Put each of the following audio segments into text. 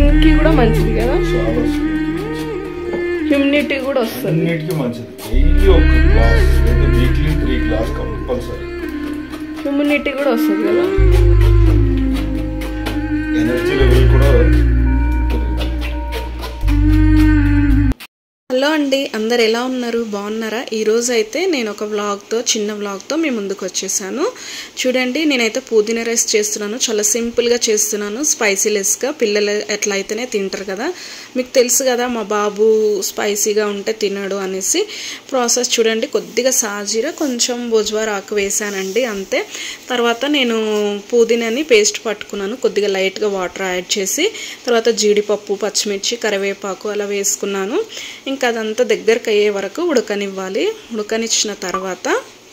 స్కిన్కి కూడా మంచిది కదా చాలా స్కిన్కి మంచిది హ్యూమిడిటీ కూడా వస్తుంది అన్నిటికీ మంచిది డైలీ ఒక గ్లాస్ లేదా weekly three glass compulsory humidity కూడా వస్తుంది కదా ఎనర్జీ లెవెల్ కూడా పెరుగుతుంది. హలో అండి అందరు ఎలా ఉన్నారు బాగున్నారా ఈరోజు అయితే నేను ఒక వ్లాగ్తో చిన్న వ్లాగ్తో మీ ముందుకు వచ్చేసాను చూడండి నేనైతే పుదీనా రైస్ చేస్తున్నాను చాలా సింపుల్గా చేస్తున్నాను స్పైసీలెస్గా పిల్లలు ఎట్లా అయితేనే తింటారు కదా మీకు తెలుసు కదా మా బాబు స్పైసీగా ఉంటే తినడు అనేసి ప్రాసెస్ చూడండి కొద్దిగా సాజీర కొంచెం బొజ్వార్ ఆకు వేసానండి అంతే తర్వాత నేను పుదీనాని పేస్ట్ పట్టుకున్నాను కొద్దిగా లైట్గా వాటర్ యాడ్ చేసి తర్వాత జీడిపప్పు పచ్చిమిర్చి కరివేపాకు అలా వేసుకున్నాను ఇంకా అదంతా దగ్గరకు అయ్యే వరకు ఉడకనివ్వాలి ఉడకనిచ్చిన తర్వాత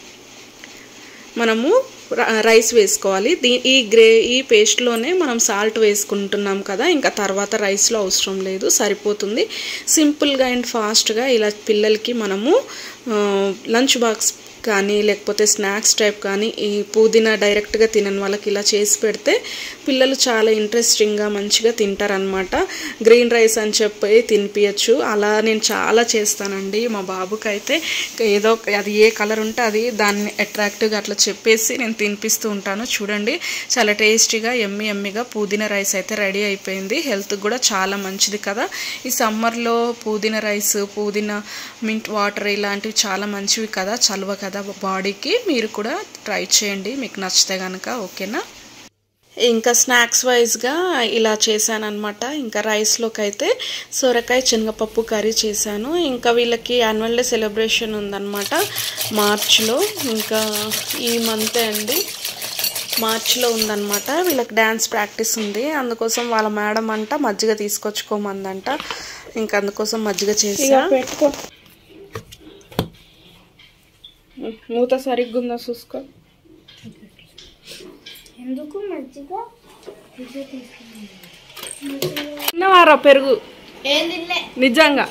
మనము ర- రైస్ వేసుకోవాలి దీ ఈ గ్రే ఈ పేస్ట్లోనే మనం సాల్ట్ వేసుకుంటున్నాం కదా ఇంకా తర్వాత రైస్లో అవసరం లేదు సరిపోతుంది సింపుల్గా అండ్ ఫాస్ట్గా ఇలా పిల్లలకి మనము ఆ, లంచ్ బాక్స్ కానీ లేకపోతే స్నాక్స్ టైప్ కానీ ఈ పుదీనా డైరెక్ట్గా తినని వాళ్ళకి ఇలా చేసి పెడితే పిల్లలు చాలా ఇంట్రెస్టింగ్గా మంచిగా తింటారనమాట గ్రీన్ రైస్ అని చెప్పి తినిపించచ్చు అలా నేను చాలా చేస్తానండి మా బాబుకి అయితే ఏదో ఒక- అది ఏ కలర్ ఉంటే అది దాన్ని అట్రాక్టివ్గా అట్లా చెప్పేసి నేను తినిపిస్తూ ఉంటాను చూడండి చాలా టేస్టీగా ఎమ్మి ఎమ్మిగా పుదీనా రైస్ అయితే రెడీ అయిపోయింది హెల్త్కి కూడా చాలా మంచిది కదా ఈ సమ్మర్లో పుదీనా రైస్ పుదీనా మింట్ వాటర్ ఇలాంటివి చాలా మంచివి కదా చలువ కదా బాడీకి మీరు కూడా ట్రై చేయండి మీకు నచ్చితే కనుక ఓకేనా ఇంకా స్నాక్స్ వైజ్గా ఇలా చేశాను అనమాట ఇంకా రైస్లోకి అయితే సొరకాయ శనగపప్పు కర్రీ చేశాను ఇంకా వీళ్ళకి యాన్యువల్ డే సెలబ్రేషన్ ఉందన్నమాట మార్చ్లో ఇంకా ఈ మంతే అండి మార్చిలో ఉందన్నమాట వీళ్ళకి డ్యాన్స్ ప్రాక్టీస్ ఉంది అందుకోసం వాళ్ళ మేడం అంట మజ్జిగ తీసుకొచ్చుకోమందంట ఇంకా అందుకోసం మజ్జిగ చేసా పెట్టుకో మూత సరిగ్గా ఉందా చూసుకో ఎందుకు మజ్జిగ తిన్నవారా పెరుగు ఏం తినలే నిజంగా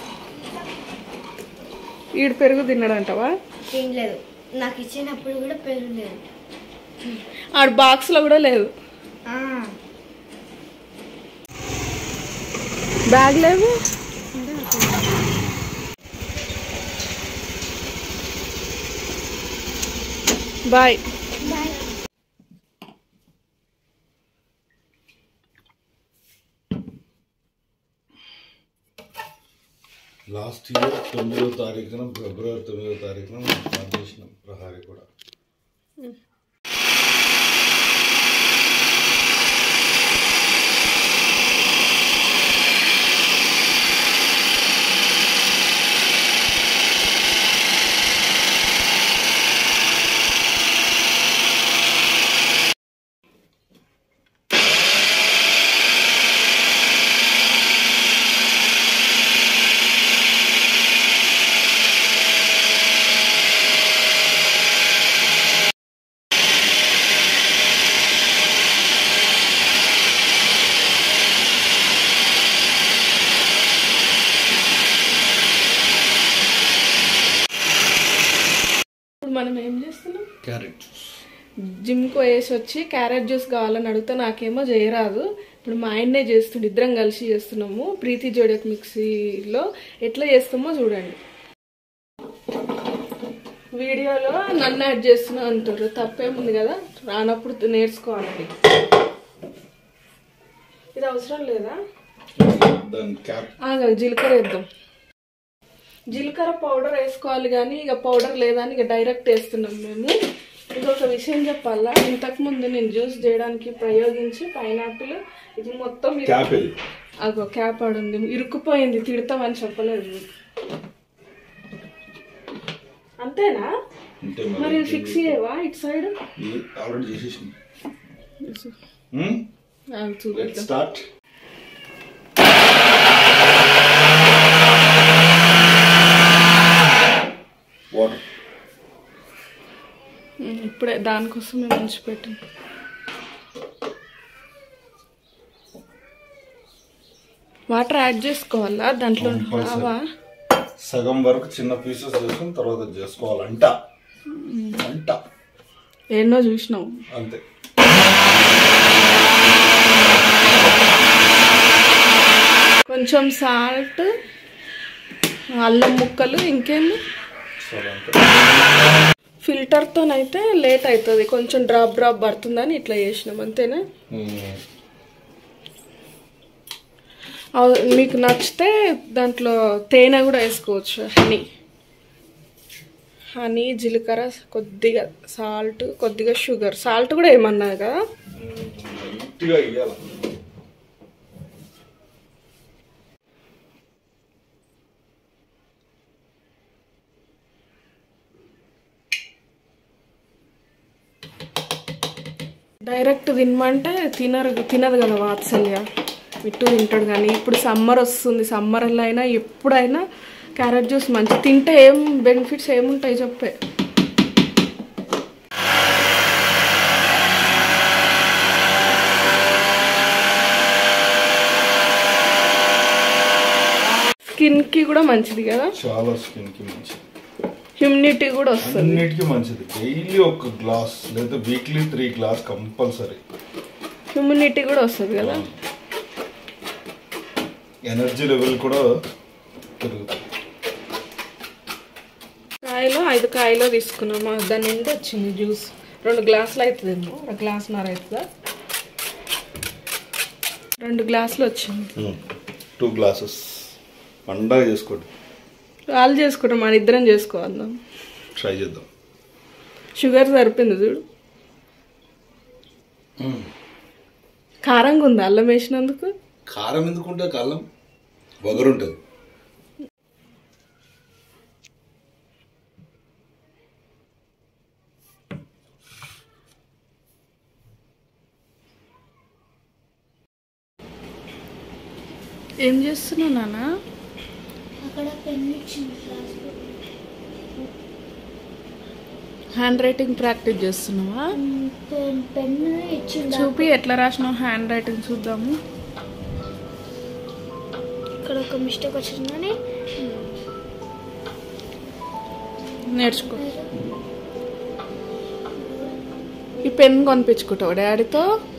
ఈడు పెరుగు తిన్నాడంటవా తినలేదు నాకు ఇచ్చినప్పుడు కూడా పెరుగు లేదు ఆడు బాక్స్లో కూడా లేదు ఆ, బ్యాగ్ లేవు బాయ్ లాస్ట్ ఇయర్ తొమ్మిదో తారీఖున ఫిబ్రవరి తొమ్మిదో తారీఖున మనం స్టార్ట్ చేసినాం ప్రహారీ కూడా ఇప్పుడు మనం ఏం చేస్తున్నాం క్యారెట్ జ్యూస్ జిమ్కి పోయేసి వచ్చి క్యారెట్ జ్యూస్ కావాలని అడిగితే నాకేమో చేయరాదు ఇప్పుడు మా ఆయన్నే చేస్తుండే ఇద్దరం కలిసి చేస్తున్నాము ప్రీతి జోడక్ మిక్సీలో ఎట్లా చేస్తామో చూడండి వీడియోలో నన్ను యాడ్ చేస్తున్నా అంటారు తప్పేముంది కదా రానప్పుడు నేర్చుకోవాలి ఇది అవసరం లేదా దాని క్యాప్ ఆగా జీలకర్ర వేద్దాం జీలకర్ర పౌడర్ వేసుకోవాలి కానీ ఇక పౌడర్ లేదని ఇక డైరెక్ట్ వేస్తున్నాం మేము ఇది ఒక విషయం చెప్పాలా ఇంతకుముందు నేను జ్యూస్ చేయడానికి ప్రయోగించి పైనాపిల్ ఇది మొత్తం ఇరు- క్యాప్ ఇది అగో క్యాప్ ఆడుంది ఇరుక్కుపోయింది తిడతామని చెప్పలేదు మీకు. అంతేనా అంటే మరి ఫిక్స్ చేయవా ఇటు సైడ్ ఆల్రెడీ చేసేసిన లెట్ చూపిద్దాం స్టార్ట్ వాటర్ ఉమ్, ఇప్పుడే దానికోసం మేము ఉంచి పెట్టాం వాటర్ యాడ్ చేసుకోవాలా దాంట్లో Compulsory. రావా సగం వరకు చిన్న పీసెస్ చేసుకుని తర్వాత చేసుకోవాలంట అంట ఎన్నో చూసినావు అంతే కొంచెం సాల్ట్ అల్లం ముక్కలు ఇంకేంది చాలా అంటే ఫిల్టర్తోనైతే లేట్ అవుతుంది కొంచెం డ్రాప్ డ్రాప్ పడుతుందని ఇట్లా చేసినాం అంతేనా మ్మ్. అవ్- మీకు నచ్చితే దాంట్లో తేనె కూడా వేసుకోవచ్చు హనీ హనీ జీలకర్ర కొద్దిగా సాల్ట్ కొద్దిగా షుగర్ సాల్ట్ కూడా ఏమన్నా కదా లైట్గా ఇయ్యాల డైరెక్ట్ తినమంటే తినరు తినదు కదా వాత్సల్య ఇట్టు తింటాడు కానీ ఇప్పుడు సమ్మర్ వస్తుంది సమ్మర్లో అయినా ఎప్పుడైనా క్యారెట్ జ్యూస్ మంచి తింటే ఏం బెనిఫిట్స్ ఏముంటాయి చెప్పే స్కిన్కి కూడా మంచిది కదా చాలా స్కిన్కి మంచిది హ్యూమిడిటీ కూడా వస్తుంది అన్నిటికీ మంచిది డైలీ ఒక గ్లాస్ లేదా weekly three glass compulsory humidity కూడా వస్తుంది కదా ఎనర్జీ లెవెల్ కూడా పెరుగుతుంది కాయలో ఐదు కాయలో తీసుకున్నాము దాని నిండా వచ్చింది జ్యూస్ రెండు గ్లాసులు అవుతుందేమో ఒక గ్లాస్ నర అవుతుందా రెండు గ్లాసులు వచ్చింది టూ గ్లాసెస్ పండగ చేసుకోండి వాళ్ళు చేసుకుంటాం మన ఇద్దరం చేసుకోవద్దాం ట్రై చేద్దాం షుగర్ సరిపోయింది చూడు కారంగా ఉంది అల్లం వేసినందుకు కారం ఎందుకుంటే కాలం వగరుంటుంది ఏం చేస్తున్నావు నాన్న అక్కడ పెన్ ఇచ్చింది క్లాస్లో హ్యాండ్ రైటింగ్ ప్రాక్టీస్ చేస్తున్నావా పెన్ పెన్ ఇచ్చింది చూపి ఎట్లా రాసినావు హ్యాండ్ రైటింగ్ చూద్దాము ఇక్కడ ఒక మిస్టేక్ వచ్చిందని నేర్చుకో ఈ పెన్ కొనిపించుకుంటావు డాడీతో